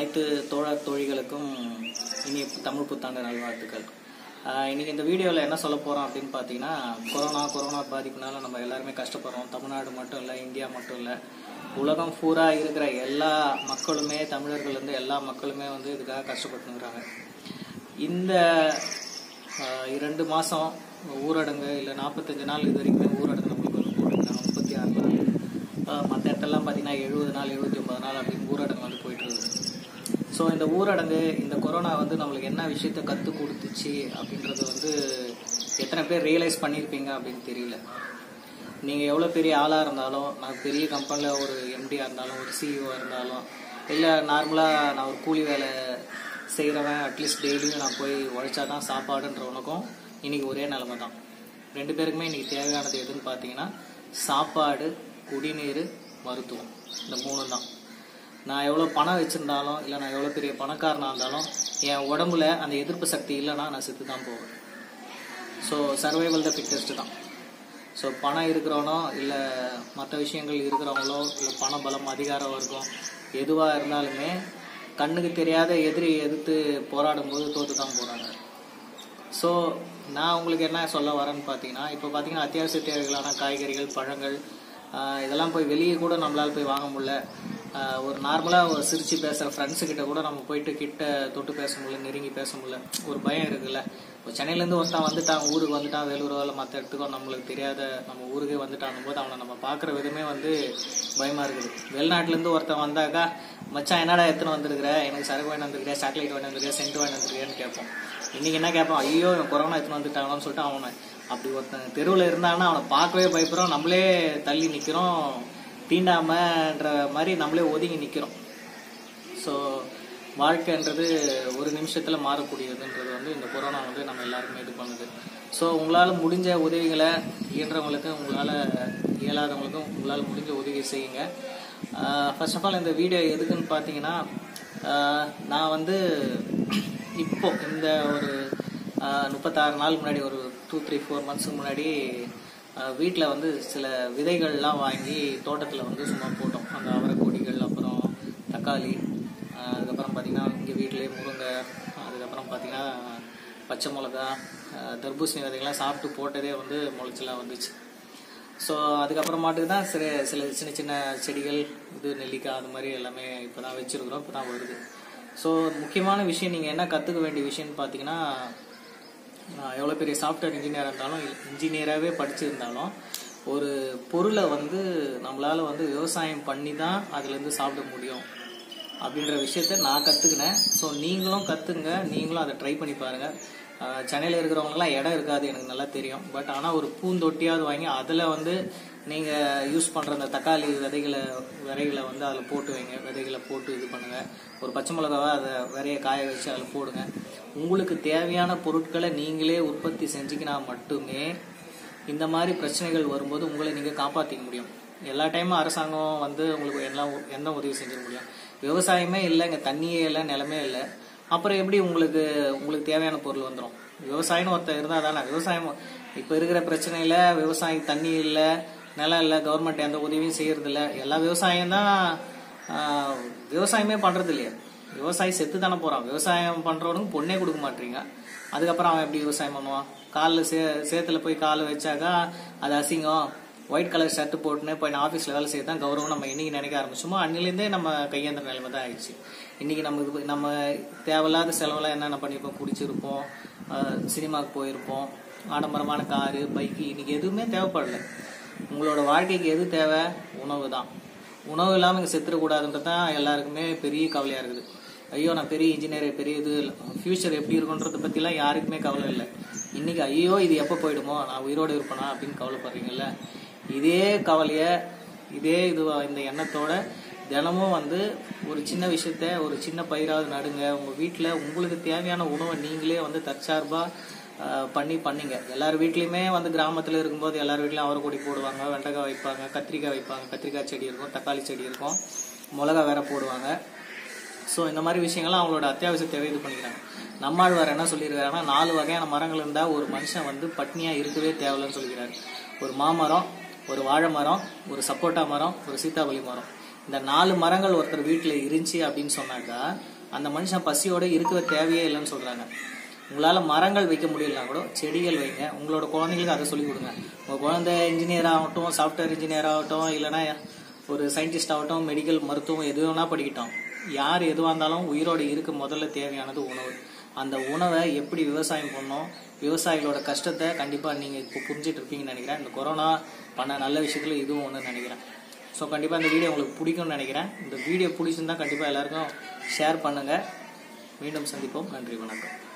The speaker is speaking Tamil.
அனைத்து தோழர் தோழிகளுக்கும் இனி தமிழ் புத்தாண்டு நல்வாழ்த்துக்கள் ஆஹ் இன்னைக்கு இந்த வீடியோவில் என்ன சொல்ல போகிறோம் அப்படின்னு பார்த்தீங்கன்னா கொரோனா கொரோனா பாதிப்புனால நம்ம எல்லாருமே கஷ்டப்படுறோம் தமிழ்நாடு மட்டும் இல்லை இந்தியா மட்டும் இல்லை உலகம் பூரா இருக்கிற எல்லா மக்களுமே தமிழர்கள் இருந்து எல்லா மக்களுமே வந்து இதுக்காக கஷ்டப்பட்டுங்கிறாங்க இந்த ஆஹ் இரண்டு மாதம் ஊரடங்கு இல்லை நாற்பத்தஞ்சு நாள் இது வரைக்குமே ஊரடங்கு நம்மளுக்கு வந்து போட்டுருக்காங்க முப்பத்தி ஆறு நாள் மற்ற இடத்துலலாம் பார்த்தீங்கன்னா எழுபது நாள் எழுபத்தி ஒன்பது நாள் அப்படின்னு ஊரடங்கு வந்து போயிட்டு இருக்குது ஸோ இந்த ஊரடங்கு இந்த கொரோனா வந்து நம்மளுக்கு என்ன விஷயத்த கற்றுக் கொடுத்துச்சு அப்படின்றது வந்து எத்தனை பேர் ரியலைஸ் பண்ணியிருப்பீங்க அப்படின்னு தெரியல நீங்கள் எவ்வளோ பெரிய ஆளாக இருந்தாலும் நான் பெரிய கம்பெனியில் ஒரு எம்டியாக இருந்தாலும் ஒரு சிஇஓ இருந்தாலும் இல்லை நார்மலாக நான் ஒரு கூலி வேலை செய்கிறவன் அட்லீஸ்ட் டெய்லியும் நான் போய் உழைச்சா தான் சாப்பாடுன்றவனுக்கும் இன்னைக்கு ஒரே நிலைமை தான் ரெண்டு பேருக்குமே இன்னைக்கு தேவையானது எதுன்னு பார்த்தீங்கன்னா சாப்பாடு குடிநீர் மருத்துவம் இந்த மூணு தான் நான் எவ்வளோ பணம் வச்சுருந்தாலும் இல்லை நான் எவ்வளோ பெரிய பணக்காரனாக இருந்தாலும் என் உடம்புல அந்த எதிர்ப்பு சக்தி இல்லைன்னா நான் செத்து தான் போவேன் ஸோ சர்வைவல் த ஃபிட்டஸ்ட் தான் ஸோ பணம் இருக்கிறவனோ இல்லை மற்ற விஷயங்கள் இருக்கிறவங்களோ இல்லை பண பலம் அதிகார வர்க்கம் எதுவாக இருந்தாலுமே கண்ணுக்கு தெரியாத எதிரி எதிர்த்து போராடும் போது தோற்று தான் போகிறாங்க ஸோ நான் உங்களுக்கு என்ன சொல்ல வரேன்னு பார்த்தீங்கன்னா இப்போ பார்த்தீங்கன்னா அத்தியாவசிய தேவைகளான காய்கறிகள் பழங்கள் ஆஹ் இதெல்லாம் போய் வெளியே கூட நம்மளால போய் வாங்க முடியல ஆஹ் ஒரு நார்மலாக ஒரு சிரிச்சு பேசுகிற ஃப்ரெண்ட்ஸு கிட்ட கூட நம்ம போயிட்டு கிட்ட தொட்டு பேச முடியல நெருங்கி பேச முடியல ஒரு பயம் இருக்குல்ல இப்போ சென்னையிலேருந்து ஒருத்தன் வந்துட்டான் ஊருக்கு வந்துட்டான் வேலூரோ இல்லை மற்ற இடத்துக்கோ நம்மளுக்கு தெரியாத நம்ம ஊருக்கே வந்துட்டான் போது அவனை நம்ம பார்க்குற விதமே வந்து பயமாக இருக்குது வெளிநாட்டிலேருந்து ஒருத்தன் வந்தாக்கா மச்சான் என்னடா எத்தனை வந்திருக்கிற எனக்கு சரக்கு வாங்கி வந்திருக்கிற சாக்லேட் வாங்கி வந்திருக்கிற சென்ட் வாங்கி வந்திருக்கியான்னு கேட்போம் இன்னைக்கு என்ன கேட்பான் ஐயோ இவன் கொரோனா எத்தனை வந்துட்டாங்கன்னு சொல்லிட்டு அவனை அப்படி ஒருத்தன் தெருவில் இருந்தான்னா அவனை பார்க்கவே பயப்படுறோம் நம்மளே தள்ளி நிற்கிறோம் தீண்டாமன்ற மாதிரி நம்மளே ஒதுங்கி நிற்கிறோம் ஸோ வாழ்க்கைன்றது ஒரு நிமிஷத்தில் மாறக்கூடியதுன்றது வந்து இந்த கொரோனா வந்து நம்ம எல்லாருக்குமே இது பண்ணுது ஸோ உங்களால் முடிஞ்ச உதவிகளை இயன்றவங்களுக்கும் உங்களால் இயலாதவங்களுக்கும் உங்களால் முடிஞ்ச உதவி செய்யுங்க ஃபர்ஸ்ட் ஆஃப் ஆல் இந்த வீடியோ எதுக்குன்னு பார்த்தீங்கன்னா ஆஹ் நான் வந்து இப்போ இந்த ஒரு ஆஹ் முப்பத்தாறு நாள் முன்னாடி ஒரு டூ த்ரீ ஃபோர் மந்த்ஸுக்கு முன்னாடி வீட்டில் வந்து சில விதைகள்லாம் வாங்கி தோட்டத்தில் வந்து சும்மா போட்டோம் அந்த அவரைக்கொடிகள் அப்புறம் தக்காளி ஆஹ் அதுக்கப்புறம் பார்த்திங்கன்னா இங்கே வீட்டிலே முருங்கை அதுக்கப்புறம் பார்த்திங்கன்னா பச்சை மிளகா ஆஹ் தர்பூசணி விதைகள்லாம் சாப்பிட்டு போட்டதே வந்து முளைச்செல்லாம் வந்துச்சு ஸோ அதுக்கப்புறமாட்டுக்கு தான் சில சில சின்ன சின்ன செடிகள் இது நெல்லிக்காய் அது மாதிரி எல்லாமே இப்போ தான் வச்சுருக்குறோம் இப்போ தான் வருது ஸோ முக்கியமான விஷயம் நீங்கள் என்ன கற்றுக்க வேண்டிய விஷயம்னு பார்த்தீங்கன்னா நான் எவ்வளோ பெரிய சாஃப்ட்வேர் இன்ஜினியராக இருந்தாலும் இன்ஜினியராகவே படிச்சிருந்தாலும் ஒரு பொருளை வந்து நம்மளால் வந்து விவசாயம் பண்ணி தான் அதுலேருந்து சாப்பிட முடியும் அப்படின்ற விஷயத்த நான் கற்றுக்கினேன் ஸோ நீங்களும் கற்றுங்க நீங்களும் அதை ட்ரை பண்ணி பாருங்கள் சென்னையில் இருக்கிறவங்கலாம் இடம் இருக்காது எனக்கு நல்லா தெரியும் பட் ஆனால் ஒரு பூந்தொட்டியாவது வாங்கி அதில் வந்து நீங்கள் யூஸ் பண்ணுற அந்த தக்காளி விதைகளை விதைகளை வந்து அதில் போட்டு வைங்க விதைகளை போட்டு இது பண்ணுங்கள் ஒரு பச்சை மிளகாவை அதை விதைய காய வச்சு அதில் போடுங்க உங்களுக்கு தேவையான பொருட்களை நீங்களே உற்பத்தி செஞ்சுக்கினா மட்டுமே இந்த மாதிரி பிரச்சனைகள் வரும்போது உங்களை நீங்கள் காப்பாற்றிக்க முடியும் எல்லா டைமும் அரசாங்கம் வந்து உங்களுக்கு எல்லாம் எந்த உதவி செஞ்சிட முடியும் விவசாயமே இல்லை இங்கே தண்ணியே இல்லை நிலமே இல்லை அப்புறம் எப்படி உங்களுக்கு உங்களுக்கு தேவையான பொருள் வந்துடும் விவசாயம்னு ஒருத்தர் இருந்தால் தானே விவசாயம் இப்போ இருக்கிற பிரச்சனையில் விவசாயம் தண்ணி இல்லை நிலம் இல்லை கவர்மெண்ட் எந்த உதவியும் செய்யறதில்ல எல்லா விவசாயம் தான் விவசாயமே பண்ணுறது இல்லையா விவசாயி செத்து தானே போகிறான் விவசாயம் பண்ணுறவனுக்கு பொண்ணே கொடுக்க மாட்டீங்க அதுக்கப்புறம் அவன் எப்படி விவசாயம் பண்ணுவான் காலில் சே சேத்துல போய் காலை வச்சாக்கா அது அசிங்கம் ஒயிட் கலர் ஷர்ட் போட்டுன்னு போய் நான் ஆஃபீஸில் வேலை செய்ய தான் கௌரவம் நம்ம இன்னைக்கு நினைக்க ஆரம்பிச்சோமோ அன்னிலேருந்தே நம்ம கையேந்திர நிலைமை தான் ஆயிடுச்சு இன்னைக்கு நம்ம இது நம்ம தேவையில்லாத செலவெல்லாம் என்னென்ன பண்ணியிருப்போம் குடிச்சிருப்போம் சினிமாவுக்கு போயிருப்போம் ஆடம்பரமான காரு பைக்கு இன்னைக்கு எதுவுமே தேவைப்படல உங்களோட வாழ்க்கைக்கு எது தேவை உணவு தான் உணவு இல்லாமல் இங்கே செத்துடக்கூடாதுன்றது தான் எல்லாருக்குமே பெரிய கவலையாக இருக்குது ஐயோ நான் பெரிய இன்ஜினியர் பெரிய இது ஃபியூச்சர் எப்படி இருக்குன்றத பற்றிலாம் யாருக்குமே கவலை இல்லை இன்னைக்கு ஐயோ இது எப்போ போயிடுமோ நான் உயிரோடு இருப்பேனா அப்படின்னு கவலைப்படுறீங்கல்ல இதே கவலையை இதே இது இந்த எண்ணத்தோட தினமும் வந்து ஒரு சின்ன விஷயத்த ஒரு சின்ன பயிராவது நடுங்க உங்கள் வீட்டில் உங்களுக்கு தேவையான உணவை நீங்களே வந்து தற்சார்பாக பண்ணி பண்ணிங்க எல்லார் வீட்லேயுமே வந்து கிராமத்தில் இருக்கும்போது எல்லார் வீட்லையும் அவரைக்கொடி போடுவாங்க வெண்டைக்காய் வைப்பாங்க கத்திரிக்காய் வைப்பாங்க கத்திரிக்காய் செடி இருக்கும் தக்காளி செடி இருக்கும் மிளகா வேற போடுவாங்க ஸோ இந்த மாதிரி விஷயங்கள்லாம் அவங்களோட அத்தியாவசிய தேவை இது பண்ணிக்கிறாங்க நம்மாழ்வார் என்ன சொல்லியிருக்காருன்னா நாலு வகையான மரங்கள் இருந்தால் ஒரு மனுஷன் வந்து பட்னியாக இருக்கவே தேவையில்லைன்னு சொல்லிக்கிறாரு ஒரு மாமரம் ஒரு வாழை மரம் ஒரு சப்போட்டா மரம் ஒரு சீத்தாபலி மரம் இந்த நாலு மரங்கள் ஒருத்தர் வீட்டில் இருந்துச்சு அப்படின்னு சொன்னாக்கா அந்த மனுஷன் பசியோட இருக்க தேவையே இல்லைன்னு சொல்றாங்க உங்களால மரங்கள் வைக்க முடியலனா கூட செடிகள் வைங்க உங்களோட குழந்தைங்களுக்கு அதை சொல்லிக் கொடுங்க உங்க குழந்தை இன்ஜினியர் ஆகட்டும் சாஃப்ட்வேர் இன்ஜினியர் ஆகட்டும் இல்லைன்னா ஒரு சயின்டிஸ்ட் ஆகட்டும் மெடிக்கல் மருத்துவம் எது வேணா படிக்கட்டும் யார் எதுவாக இருந்தாலும் உயிரோடு இருக்க முதல்ல தேவையானது உணவு அந்த உணவை எப்படி விவசாயம் பண்ணோம் விவசாயிகளோட கஷ்டத்தை கண்டிப்பாக நீங்கள் இப்போ புரிஞ்சிட்டு இருப்பீங்கன்னு நினைக்கிறேன் இந்த கொரோனா பண்ண நல்ல விஷயத்துல இதுவும் ஒன்று நினைக்கிறேன் ஸோ கண்டிப்பாக இந்த வீடியோ உங்களுக்கு பிடிக்கும்னு நினைக்கிறேன் இந்த வீடியோ பிடிச்சிருந்தா கண்டிப்பாக எல்லாருக்கும் ஷேர் பண்ணுங்கள் மீண்டும் சந்திப்போம் நன்றி வணக்கம்